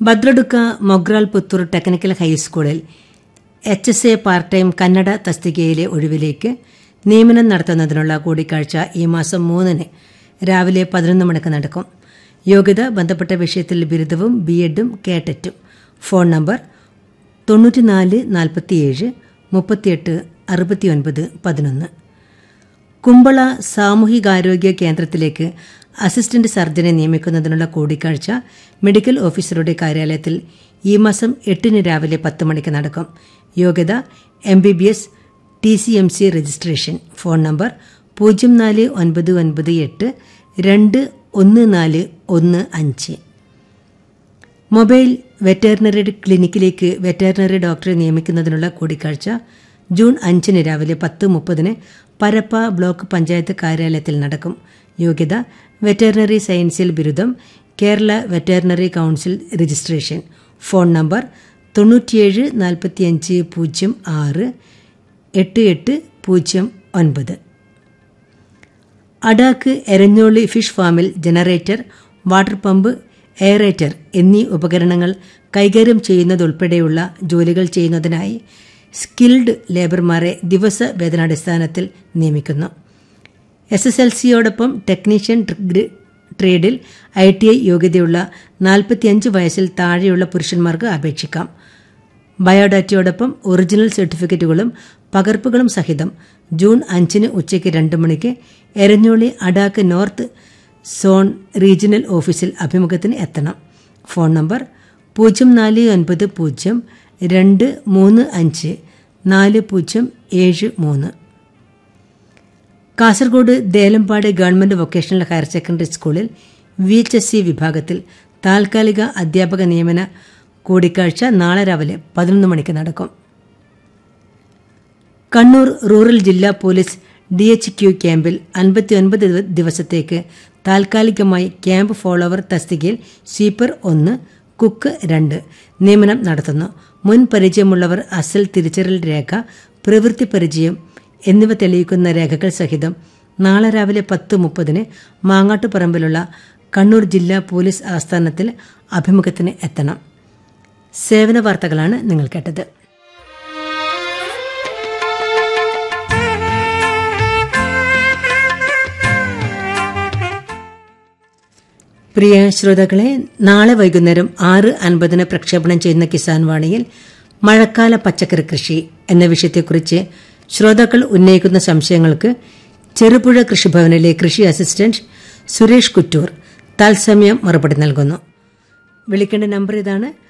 ഭദ്രടുക്ക Mogral Puthur technical ഹൈസ്കൂളിൽ H S A part time Kannada തസ്തികയിലെ ഒഴിവിലേക്ക് നിയമനം നടത്തുന്നതിനുള്ള കൂടിക്കാഴ്ച ഈ മാസം മൂന്നിന് രാവിലെ പതിനൊന്ന് മണിക്ക് നടക്കും യോഗ്യത ബന്ധപ്പെട്ട വിഷയത്തിൽ ബിരുദവും ബി എഡും കേട്ടറ്റും ഫോൺ നമ്പർ തൊണ്ണൂറ്റിനാല് നാൽപ്പത്തിയേഴ് മുപ്പത്തിയെട്ട് അറുപത്തിയൊൻപത് പതിനൊന്ന് കുമ്പള സാമൂഹികാരോഗ്യ കേന്ദ്രത്തിലേക്ക് അസിസ്റ്റന്റ് സർജനെ നിയമിക്കുന്നതിനുള്ള കൂടിക്കാഴ്ച മെഡിക്കൽ ഓഫീസറുടെ കാര്യാലയത്തിൽ ഈ മാസം എട്ടിന് രാവിലെ പത്ത് മണിക്ക് നടക്കും യോഗ്യത M B B S T C M C registration phone number പൂജ്യം നാല് ഒൻപത് ഒൻപത് എട്ട് രണ്ട് ഒന്ന് നാല് ഒന്ന് അഞ്ച് മൊബൈൽ വെറ്ററിനറി ക്ലിനിക്കിലേക്ക് വെറ്ററിനറി ഡോക്ടറെ നിയമിക്കുന്നതിനുള്ള കൂടിക്കാഴ്ച ജൂൺ അഞ്ചിന് രാവിലെ പത്ത് മുപ്പതിന് പരപ്പ ബ്ലോക്ക് പഞ്ചായത്ത് കാര്യാലയത്തിൽ നടക്കും യോഗ്യത വെറ്ററിനറി സയൻസിൽ ബിരുദം Kerala veterinary council registration phone number തൊണ്ണൂറ്റിയേഴ് നാൽപ്പത്തിയഞ്ച് പൂജ്യം ആറ് എട്ട് എട്ട് പൂജ്യം ഒൻപത് അഡാക്ക് എരഞ്ഞോളി ഫിഷ് ഫാമിൽ ജനറേറ്റർ വാട്ടർ പമ്പ് എയറേറ്റർ എന്നീ ഉപകരണങ്ങൾ കൈകാര്യം ചെയ്യുന്നതുൾപ്പെടെയുള്ള ജോലികൾ ചെയ്യുന്നതിനായി സ്കിൽഡ് ലേബർമാരെ ദിവസ വേതനാടിസ്ഥാനത്തിൽ നിയമിക്കുന്നു എസ് എസ് എൽ സിയോടൊപ്പം ടെക്നീഷ്യൻ ട്രേഡിൽ ഐ ടി ഐ യോഗ്യതയുള്ള നാൽപ്പത്തിയഞ്ച് വയസ്സിൽ താഴെയുള്ള പുരുഷന്മാർക്ക് അപേക്ഷിക്കാം ബയോഡാറ്റയോടൊപ്പം ഒറിജിനൽ സർട്ടിഫിക്കറ്റുകളും പകർപ്പുകളും സഹിതം ജൂൺ അഞ്ചിന് ഉച്ചയ്ക്ക് രണ്ട് മണിക്ക് Eranholi Adak north zone regional ഓഫീസിൽ അഭിമുഖത്തിന് എത്തണം ഫോൺ നമ്പർ പൂജ്യം നാല് ഒൻപത് പൂജ്യം രണ്ട് മൂന്ന് അഞ്ച് നാല് പൂജ്യം ഏഴ് മൂന്ന് Kasaragod Delampady government vocational higher secondary സ്കൂളിൽ വി എച്ച് എസ് സി വിഭാഗത്തിൽ താൽക്കാലിക അധ്യാപക നിയമന കൂടിക്കാഴ്ച നാളെ രാവിലെ പതിനൊന്ന് മണിക്ക് നടക്കും കണ്ണൂർ റൂറൽ ജില്ലാ പോലീസ് ഡി എച്ച് ക്യു ക്യാമ്പിൽ അൻപത്തിയൊൻപത് ദിവസത്തേക്ക് താൽക്കാലികമായി ക്യാമ്പ് ഫോളോവർ തസ്തികയിൽ സ്വീപ്പർ ഒന്ന് കുക്ക് രണ്ട് നിയമനം നടത്തുന്നു മുൻ പരിചയമുള്ളവർ അസൽ തിരിച്ചറിയൽ രേഖ പ്രവൃത്തി പരിചയം എന്നിവ തെളിയിക്കുന്ന രേഖകൾ സഹിതം നാളെ രാവിലെ പത്ത് മുപ്പതിന് മാങ്ങാട്ടുപറമ്പിലുള്ള കണ്ണൂർ ജില്ലാ പോലീസ് ആസ്ഥാനത്തിൽ അഭിമുഖത്തിന് എത്തണം സേവന വാർത്തകളാണ് നിങ്ങൾ കേട്ടത് പ്രിയ ശ്രോതാക്കളെ നാളെ വൈകുന്നേരം ആറ് അൻപതിന് പ്രക്ഷേപണം ചെയ്യുന്ന കിസാൻ വാണിയിൽ മഴക്കാല പച്ചക്കറി കൃഷി എന്ന വിഷയത്തെക്കുറിച്ച് ശ്രോതാക്കൾ ഉന്നയിക്കുന്ന സംശയങ്ങൾക്ക് ചെറുപുഴ കൃഷിഭവനിലെ കൃഷി അസിസ്റ്റന്റ് സുരേഷ് കുറ്റൂർ തത്സമയം മറുപടി നൽകുന്നു വിളിക്കേണ്ട നമ്പർ ഇതാണ്